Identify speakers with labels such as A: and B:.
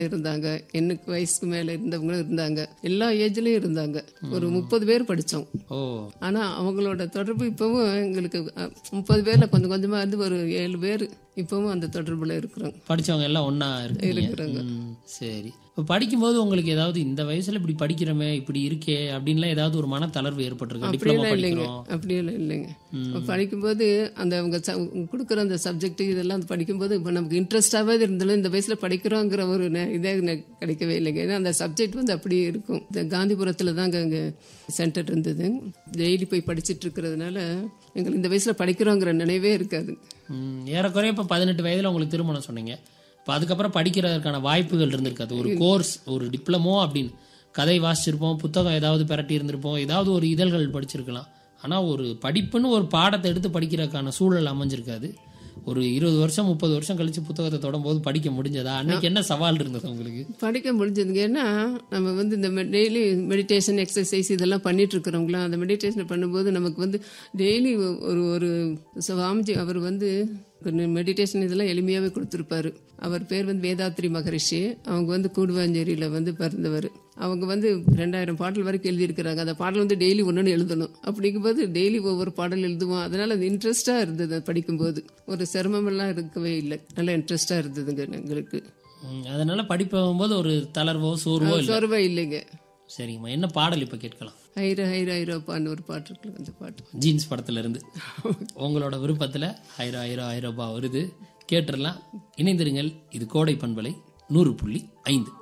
A: இருந்தாங்க எனக்கு வயசுக்கு மேல இருந்தவங்களும் இருந்தாங்க எல்லா ஏஜ்லயும் இருந்தாங்க ஒரு முப்பது பேர் படிச்சோம்
B: ஓ
A: ஆனா அவங்களோட தொடர்பு இப்பவும் எங்களுக்கு அஹ், முப்பது பேர்ல கொஞ்சம் கொஞ்சமா இருந்து ஒரு ஏழு பேர் இப்பவும் அந்த தொடர்புல இருக்கிறோம்
B: படிச்சவங்க எல்லாம் ஒண்ணா இருக்கீங்க ம், சரி இப்போ படிக்கும்போது உங்களுக்கு ஏதாவது இந்த வயசுல இப்படி படிக்கிறோமே இப்படி இருக்கே அப்படின்லாம் ஏதாவது ஒரு மன தளர்வு ஏற்பட்டிருக்கு டிப்ளமோ
A: அப்படியெல்லாம் இல்லைங்க
B: படிக்கிறோம்
A: அப்படியெல்லாம் இல்லைங்க இப்ப படிக்கும்போது அந்த அவங்க ச- கொடுக்குற அந்த சப்ஜெக்ட் இதெல்லாம் படிக்கும்போது இப்போ நமக்கு இன்ட்ரெஸ்டாகவே இருந்தாலும் இந்த வயசுல படிக்கிறோங்கிற ஒரு நெ- இதே எனக்கு கிடைக்கவே இல்லைங்க ஏன்னா அந்த சப்ஜெக்ட் வந்து அப்படியே இருக்கும் இந்த காந்திபுரத்தில் தாங்க அங்கே சென்டர் இருந்தது டெய்லி போய் படிச்சிட்டு இருக்கிறதுனால எங்களுக்கு இந்த வயசுல படிக்கிறோங்கிற நினைவே இருக்காது
B: ம், ஏறக்குறைய இப்போ பதினெட்டு வயதுல உங்களுக்கு திருமணம் சொன்னீங்க இப்போ அதுக்கப்புறம் படிக்கிறதுக்கான வாய்ப்புகள் இருந்திருக்காது ஒரு கோர்ஸ் ஒரு டிப்ளமோ அப்படின்னு கதை வாசிச்சிருப்போம் புத்தகம் ஏதாவது பிரட்டி இருந்திருப்போம் ஏதாவது ஒரு இதழ்கள் படிச்சிருக்கலாம் ஆனா ஒரு படிப்புன்னு ஒரு பாடத்தை எடுத்து படிக்கிறதுக்கான சூழல் அமைஞ்சிருக்காது ஒரு இருபது வருஷம் முப்பது வருஷம் கழிச்சு புத்தகத்தை தொடரும்போது படிக்க முடிஞ்சதா அன்னைக்கு என்ன சவால் இருந்தது உங்களுக்கு
A: படிக்க முடிஞ்சதுங்க ஏன்னா நம்ம வந்து இந்த டெய்லி மெடிடேஷன் எக்ஸசைஸ் இதெல்லாம் பண்ணிட்டு இருக்கிறவங்களாம் அந்த மெடிடேஷன் பண்ணும்போது நமக்கு வந்து டெய்லி ஒரு ஒரு சுவாமிஜி அவர் வந்து மெடிடேஷன் இதெல்லாம் எளிமையாகவே கொடுத்துருப்பாரு அவர் பேர் வந்து வேதாத்ரி மகரிஷி அவங்க வந்து கூடுவாஞ்சேரியில் வந்து பிறந்தவர் அவங்க வந்து ரெண்டாயிரம் பாடல் வரைக்கும் எழுதியிருக்கிறாங்க அந்த பாடல் வந்து டெய்லி ஒன்று எழுதணும் அப்படிங்கும்போது டெய்லி ஒவ்வொரு பாடல் எழுதுவோம் அதனால அது இன்ட்ரெஸ்டாக இருந்தது அது படிக்கும்போது ஒரு சிரமமெல்லாம் இருக்கவே இல்லை நல்லா இன்ட்ரெஸ்டாக இருந்ததுங்க எங்களுக்கு
B: ம், அதனால படிப்பும்போது ஒரு தளர்வோ சோர்வோ இல்லை
A: சோர்வே இல்லைங்க
B: சரிங்கம்மா என்ன பாடல் இப்போ கேட்கலாம்
A: ஐரோ ஐரோ ஐரோப்பான்னு ஒரு பாட்டு இருக்குல்ல அந்த பாட்டு
B: ஜீன்ஸ் படத்துல இருந்து உங்களோட விருப்பத்துல ஐரோ ஐரோ ஐரோப்பா வருது கேட்டுடலாம் இணைந்திருங்கள் இது கோடை பண்பலை நூறு புள்ளி ஐந்து